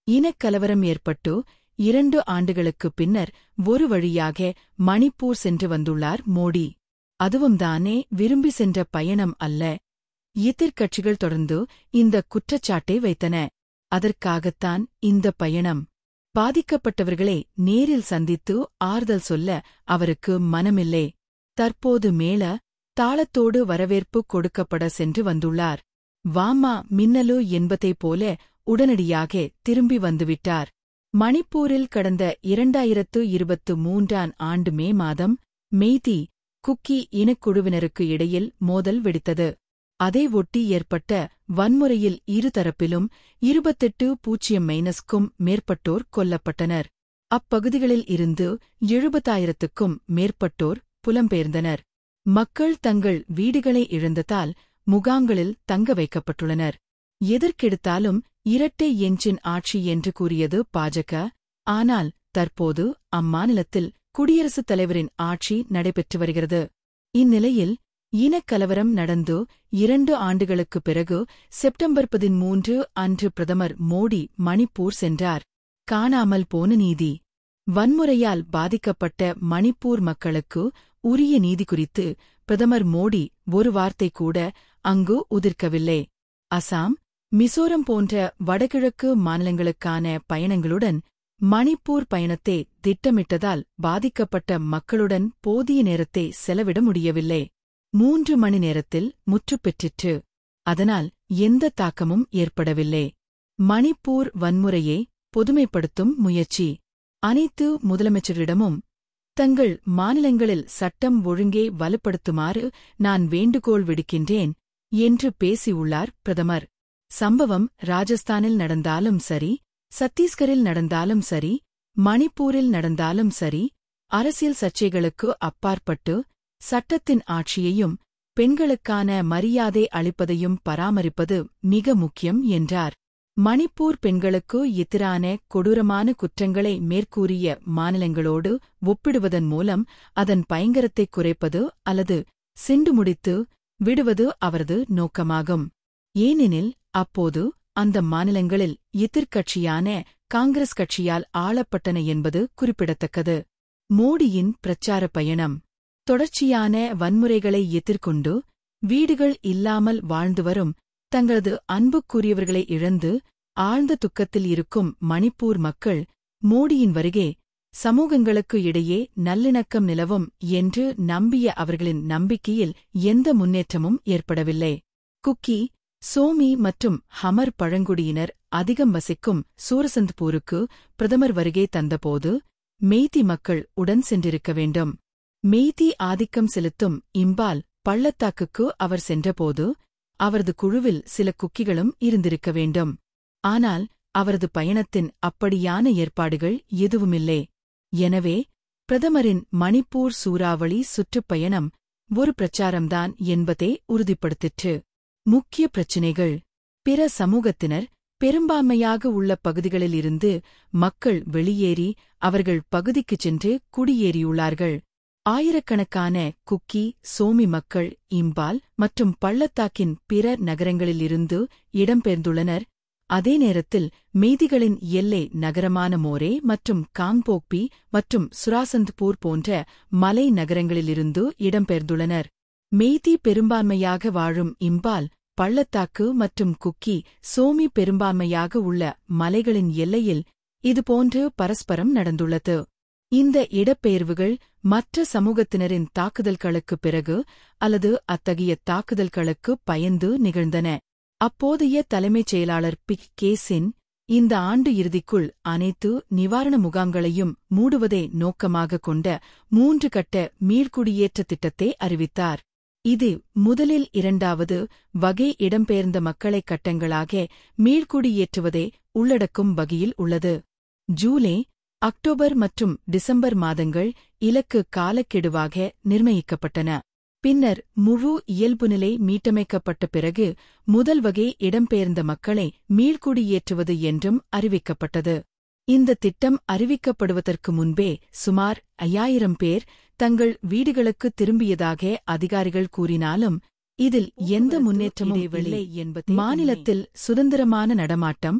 இனக்கலவரம் ஏற்பட்டு இரண்டு ஆண்டுகளுக்குப் பின்னர் ஒரு வழியாக மணிப்பூர் சென்று வந்துள்ளார் மோடி அதுவும் தானே விரும்பி சென்ற பயணம் அல்ல எதிர்க்கட்சிகள் தொடர்ந்து இந்த குற்றச்சாட்டை வைத்தன அதற்காகத்தான் இந்த பயணம் பாதிக்கப்பட்டவர்களை நேரில் சந்தித்து ஆறுதல் சொல்ல அவருக்கு மனமில்லே தற்போது மேல தாளத்தோடு வரவேற்பு கொடுக்கப்பட சென்று வந்துள்ளார் வாமா மின்னலு என்பதைப் போல உடனடியாக திரும்பி வந்துவிட்டார் மணிப்பூரில் கடந்த இரண்டாயிரத்து இருபத்து மூன்றாம் ஆண்டு மே மாதம் மெய்தி குக்கி இனக்குழுவினருக்கு இடையில் மோதல் வெடித்தது அதை ஒட்டி ஏற்பட்ட வன்முறையில் இருதரப்பிலும் இருபத்தெட்டு பூஜ்ஜியம் மைனஸ்க்கும் மேற்பட்டோர் கொல்லப்பட்டனர் அப்பகுதிகளில் இருந்து எழுபதாயிரத்துக்கும் மேற்பட்டோர் புலம்பெயர்ந்தனர் மக்கள் தங்கள் வீடுகளை இழந்ததால் முகாங்களில் தங்க வைக்கப்பட்டுள்ளனர் எதற்கெடுத்தாலும் இரட்டை எஞ்சின் ஆட்சி என்று கூறியது பாஜக ஆனால் தற்போது அம்மாநிலத்தில் குடியரசுத் தலைவரின் ஆட்சி நடைபெற்று வருகிறது இந்நிலையில் இனக்கலவரம் நடந்து இரண்டு ஆண்டுகளுக்குப் பிறகு செப்டம்பர் பதிமூன்று அன்று பிரதமர் மோடி மணிப்பூர் சென்றார் காணாமல் போன நீதி வன்முறையால் பாதிக்கப்பட்ட மணிப்பூர் மக்களுக்கு உரிய நீதி குறித்து பிரதமர் மோடி ஒரு வார்த்தை கூட அங்கு உதிர்க்கவில்லை அசாம் மிசோரம் போன்ற வடகிழக்கு மாநிலங்களுக்கான பயணங்களுடன் மணிப்பூர் பயணத்தை திட்டமிட்டதால் பாதிக்கப்பட்ட மக்களுடன் போதிய நேரத்தை செலவிட முடியவில்லை மூன்று மணி நேரத்தில் முற்றுப்பெற்றிற்று அதனால் எந்த தாக்கமும் ஏற்படவில்லை மணிப்பூர் வன்முறையை பொதுமைப்படுத்தும் முயற்சி அனைத்து முதலமைச்சரிடமும் தங்கள் மாநிலங்களில் சட்டம் ஒழுங்கே வலுப்படுத்துமாறு நான் வேண்டுகோள் விடுக்கின்றேன் என்று பேசியுள்ளார் பிரதமர் சம்பவம் ராஜஸ்தானில் நடந்தாலும் சரி சத்தீஸ்கரில் நடந்தாலும் சரி மணிப்பூரில் நடந்தாலும் சரி அரசியல் சர்ச்சைகளுக்கு அப்பாற்பட்டு சட்டத்தின் ஆட்சியையும் பெண்களுக்கான மரியாதை அளிப்பதையும் பராமரிப்பது மிக முக்கியம் என்றார் மணிப்பூர் பெண்களுக்கு எதிரான கொடூரமான குற்றங்களை மேற்கூறிய மாநிலங்களோடு ஒப்பிடுவதன் மூலம் அதன் பயங்கரத்தை குறைப்பது அல்லது சிண்டு முடித்து விடுவது அவரது நோக்கமாகும் ஏனெனில் அப்போது அந்த மாநிலங்களில் எதிர்க்கட்சியான காங்கிரஸ் கட்சியால் ஆளப்பட்டன என்பது குறிப்பிடத்தக்கது மோடியின் பிரச்சார பயணம் தொடர்ச்சியான வன்முறைகளை எதிர்கொண்டு வீடுகள் இல்லாமல் வாழ்ந்து வரும் தங்களது அன்புக்குரியவர்களை இழந்து ஆழ்ந்த துக்கத்தில் இருக்கும் மணிப்பூர் மக்கள் மோடியின் வருகே சமூகங்களுக்கு இடையே நல்லிணக்கம் நிலவும் என்று நம்பிய அவர்களின் நம்பிக்கையில் எந்த முன்னேற்றமும் ஏற்படவில்லை குக்கி சோமி மற்றும் ஹமர் பழங்குடியினர் அதிகம் வசிக்கும் சூரசந்த்பூருக்கு பிரதமர் வருகை தந்தபோது மெய்தி மக்கள் உடன் சென்றிருக்க வேண்டும் மெய்தி ஆதிக்கம் செலுத்தும் இம்பால் பள்ளத்தாக்குக்கு அவர் சென்றபோது அவரது குழுவில் சில குக்கிகளும் இருந்திருக்க வேண்டும் ஆனால் அவரது பயணத்தின் அப்படியான ஏற்பாடுகள் எதுவுமில்லை எனவே பிரதமரின் மணிப்பூர் சூறாவளி சுற்றுப்பயணம் ஒரு பிரச்சாரம்தான் என்பதை உறுதிப்படுத்திற்று முக்கிய பிரச்சினைகள் பிற சமூகத்தினர் பெரும்பான்மையாக உள்ள பகுதிகளில் இருந்து மக்கள் வெளியேறி அவர்கள் பகுதிக்குச் சென்று குடியேறியுள்ளார்கள் ஆயிரக்கணக்கான குக்கி சோமி மக்கள் இம்பால் மற்றும் பள்ளத்தாக்கின் பிற நகரங்களிலிருந்து இடம்பெயர்ந்துள்ளனர் அதே நேரத்தில் மெய்திகளின் எல்லை நகரமான மோரே மற்றும் காங்போக்பி மற்றும் சுராசந்த்பூர் போன்ற மலை நகரங்களிலிருந்து இடம்பெயர்ந்துள்ளனர் மெய்தி பெரும்பான்மையாக வாழும் இம்பால் பள்ளத்தாக்கு மற்றும் குக்கி சோமி பெரும்பான்மையாக உள்ள மலைகளின் எல்லையில் இதுபோன்று பரஸ்பரம் நடந்துள்ளது இந்த இடப்பெயர்வுகள் மற்ற சமூகத்தினரின் தாக்குதல்களுக்குப் பிறகு அல்லது அத்தகைய தாக்குதல்களுக்கு பயந்து நிகழ்ந்தன அப்போதைய தலைமைச் செயலாளர் பி கே சின் இந்த ஆண்டு இறுதிக்குள் அனைத்து நிவாரண முகாம்களையும் மூடுவதை நோக்கமாகக் கொண்ட மூன்று கட்ட மீள்குடியேற்ற திட்டத்தை அறிவித்தார் இது முதலில் இரண்டாவது வகை இடம்பெயர்ந்த மக்களை கட்டங்களாக மீள்குடியேற்றுவதை உள்ளடக்கும் வகையில் உள்ளது ஜூலை அக்டோபர் மற்றும் டிசம்பர் மாதங்கள் இலக்கு காலக்கெடுவாக நிர்ணயிக்கப்பட்டன பின்னர் முழு இயல்புநிலை மீட்டமைக்கப்பட்ட பிறகு முதல் வகை இடம்பெயர்ந்த மக்களை மீள்குடியேற்றுவது என்றும் அறிவிக்கப்பட்டது இந்த திட்டம் அறிவிக்கப்படுவதற்கு முன்பே சுமார் ஐயாயிரம் பேர் தங்கள் வீடுகளுக்கு திரும்பியதாக அதிகாரிகள் கூறினாலும் இதில் எந்த முன்னேற்றமும் இல்லை என்பது மாநிலத்தில் சுதந்திரமான நடமாட்டம்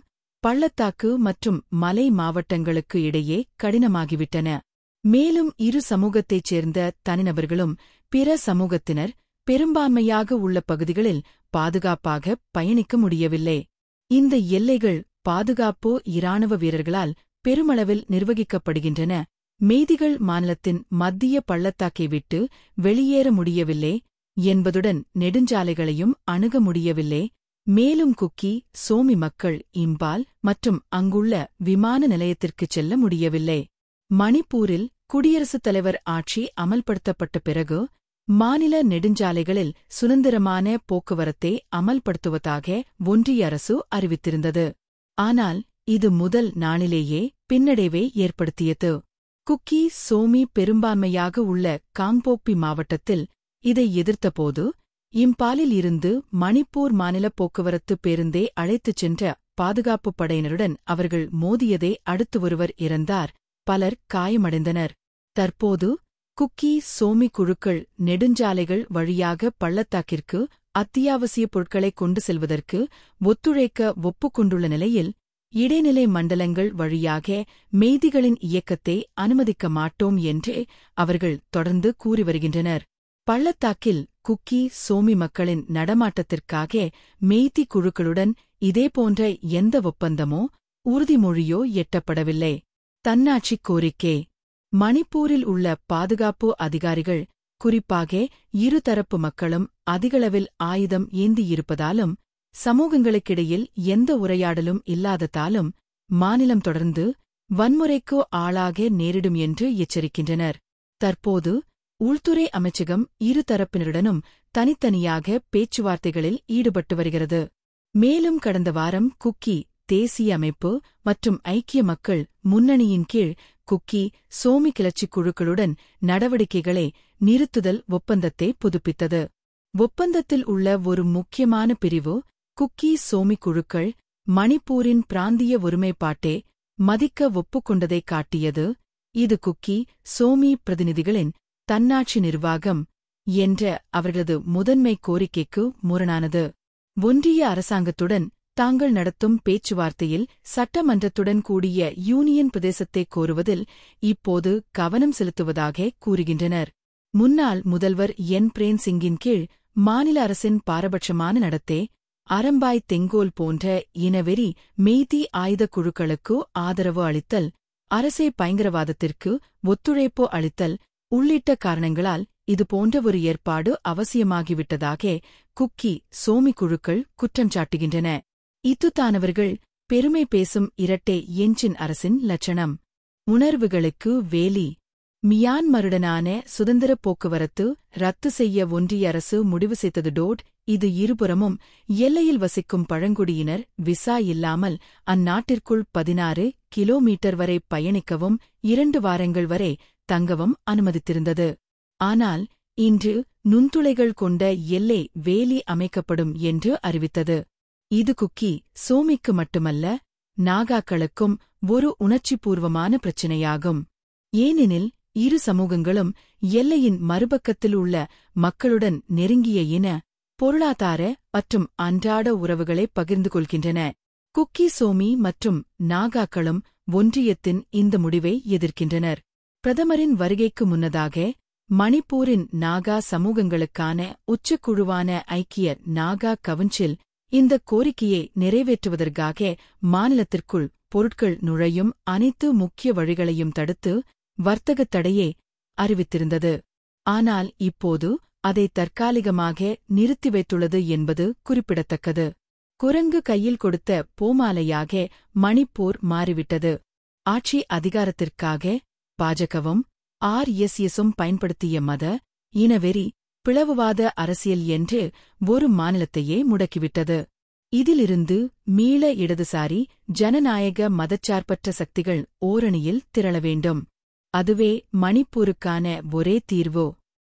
பள்ளத்தாக்கு மற்றும் மலை மாவட்டங்களுக்கு இடையே கடினமாகிவிட்டன மேலும் இரு சமூகத்தைச் சேர்ந்த தனிநபர்களும் பிற சமூகத்தினர் பெரும்பான்மையாக உள்ள பகுதிகளில் பாதுகாப்பாக பயணிக்க முடியவில்லை இந்த எல்லைகள் பாதுகாப்பு இராணுவ வீரர்களால் பெருமளவில் நிர்வகிக்கப்படுகின்றன மேதிகள் மாநிலத்தின் மத்திய பள்ளத்தாக்கை விட்டு வெளியேற முடியவில்லை என்பதுடன் நெடுஞ்சாலைகளையும் அணுக முடியவில்லை மேலும் குக்கி சோமி மக்கள் இம்பால் மற்றும் அங்குள்ள விமான நிலையத்திற்குச் செல்ல முடியவில்லை மணிப்பூரில் குடியரசுத் தலைவர் ஆட்சி அமல்படுத்தப்பட்ட பிறகு மாநில நெடுஞ்சாலைகளில் சுதந்திரமான போக்குவரத்தை அமல்படுத்துவதாக ஒன்றிய அரசு அறிவித்திருந்தது ஆனால் இது முதல் நாளிலேயே பின்னடைவை ஏற்படுத்தியது குக்கி சோமி பெரும்பான்மையாக உள்ள காம்போப்பி மாவட்டத்தில் இதை எதிர்த்தபோது இம்பாலில் இருந்து மணிப்பூர் மாநில போக்குவரத்து பேருந்தே அழைத்துச் சென்ற பாதுகாப்புப் படையினருடன் அவர்கள் மோதியதை அடுத்து ஒருவர் இறந்தார் பலர் காயமடைந்தனர் தற்போது குக்கி சோமி குழுக்கள் நெடுஞ்சாலைகள் வழியாக பள்ளத்தாக்கிற்கு அத்தியாவசிய பொருட்களை கொண்டு செல்வதற்கு ஒத்துழைக்க ஒப்புக்கொண்டுள்ள நிலையில் இடைநிலை மண்டலங்கள் வழியாக மெய்திகளின் இயக்கத்தை அனுமதிக்க மாட்டோம் என்று அவர்கள் தொடர்ந்து கூறி வருகின்றனர் பள்ளத்தாக்கில் குக்கி சோமி மக்களின் நடமாட்டத்திற்காக மெய்தி குழுக்களுடன் இதேபோன்ற எந்த ஒப்பந்தமோ உறுதிமொழியோ எட்டப்படவில்லை தன்னாட்சி கோரிக்கை மணிப்பூரில் உள்ள பாதுகாப்பு அதிகாரிகள் குறிப்பாக இருதரப்பு மக்களும் அதிகளவில் ஆயுதம் ஏந்தியிருப்பதாலும் சமூகங்களுக்கிடையில் எந்த உரையாடலும் இல்லாததாலும் மாநிலம் தொடர்ந்து வன்முறைக்கு ஆளாக நேரிடும் என்று எச்சரிக்கின்றனர் தற்போது உள்துறை அமைச்சகம் இருதரப்பினருடனும் தனித்தனியாக பேச்சுவார்த்தைகளில் ஈடுபட்டு வருகிறது மேலும் கடந்த வாரம் குக்கி தேசிய அமைப்பு மற்றும் ஐக்கிய மக்கள் முன்னணியின் கீழ் குக்கி சோமி கிளர்ச்சி குழுக்களுடன் நடவடிக்கைகளை நிறுத்துதல் ஒப்பந்தத்தை புதுப்பித்தது ஒப்பந்தத்தில் உள்ள ஒரு முக்கியமான பிரிவு குக்கி சோமி குழுக்கள் மணிப்பூரின் பிராந்திய ஒருமைப்பாட்டே மதிக்க ஒப்புக்கொண்டதை காட்டியது இது குக்கி சோமி பிரதிநிதிகளின் தன்னாட்சி நிர்வாகம் என்ற அவர்களது முதன்மை கோரிக்கைக்கு முரணானது ஒன்றிய அரசாங்கத்துடன் தாங்கள் நடத்தும் பேச்சுவார்த்தையில் சட்டமன்றத்துடன் கூடிய யூனியன் பிரதேசத்தை கோருவதில் இப்போது கவனம் செலுத்துவதாக கூறுகின்றனர் முன்னாள் முதல்வர் என் பிரேன் சிங்கின் கீழ் மாநில அரசின் பாரபட்சமான நடத்தே அரம்பாய் தெங்கோல் போன்ற இனவெறி மெய்தி ஆயுதக் குழுக்களுக்கு ஆதரவு அளித்தல் அரசே பயங்கரவாதத்திற்கு ஒத்துழைப்பு அளித்தல் உள்ளிட்ட காரணங்களால் இதுபோன்ற ஒரு ஏற்பாடு அவசியமாகிவிட்டதாக குக்கி சோமி குழுக்கள் குற்றம் சாட்டுகின்றன இத்துத்தானவர்கள் பெருமை பேசும் இரட்டை எஞ்சின் அரசின் லட்சணம் உணர்வுகளுக்கு வேலி மியான்மருடனான சுதந்திர போக்குவரத்து ரத்து செய்ய ஒன்றிய அரசு முடிவு செய்தது டோட் இது இருபுறமும் எல்லையில் வசிக்கும் பழங்குடியினர் விசா இல்லாமல் அந்நாட்டிற்குள் பதினாறு கிலோமீட்டர் வரை பயணிக்கவும் இரண்டு வாரங்கள் வரை தங்கவும் அனுமதித்திருந்தது ஆனால் இன்று நுண்துளைகள் கொண்ட எல்லை வேலி அமைக்கப்படும் என்று அறிவித்தது இது குக்கி சோமிக்கு மட்டுமல்ல நாகாக்களுக்கும் ஒரு உணர்ச்சிபூர்வமான பிரச்சினையாகும் ஏனெனில் இரு சமூகங்களும் எல்லையின் மறுபக்கத்தில் உள்ள மக்களுடன் நெருங்கிய இன பொருளாதார மற்றும் அன்றாட உறவுகளை பகிர்ந்து கொள்கின்றன குக்கி சோமி மற்றும் நாகாக்களும் ஒன்றியத்தின் இந்த முடிவை எதிர்க்கின்றனர் பிரதமரின் வருகைக்கு முன்னதாக மணிப்பூரின் நாகா சமூகங்களுக்கான உச்சக்குழுவான ஐக்கிய நாகா கவுன்சில் இந்த கோரிக்கையை நிறைவேற்றுவதற்காக மாநிலத்திற்குள் பொருட்கள் நுழையும் அனைத்து முக்கிய வழிகளையும் தடுத்து வர்த்தகத் தடையே அறிவித்திருந்தது ஆனால் இப்போது அதை தற்காலிகமாக நிறுத்தி வைத்துள்ளது என்பது குறிப்பிடத்தக்கது குரங்கு கையில் கொடுத்த பூமாலையாக மணிப்பூர் மாறிவிட்டது ஆட்சி அதிகாரத்திற்காக பாஜகவும் ஆர் எஸ் எஸும் பயன்படுத்திய மத இனவெறி பிளவுவாத அரசியல் என்று ஒரு மாநிலத்தையே முடக்கிவிட்டது இதிலிருந்து மீள இடதுசாரி ஜனநாயக மதச்சார்பற்ற சக்திகள் ஓரணியில் திரள வேண்டும் அதுவே மணிப்பூருக்கான ஒரே தீர்வு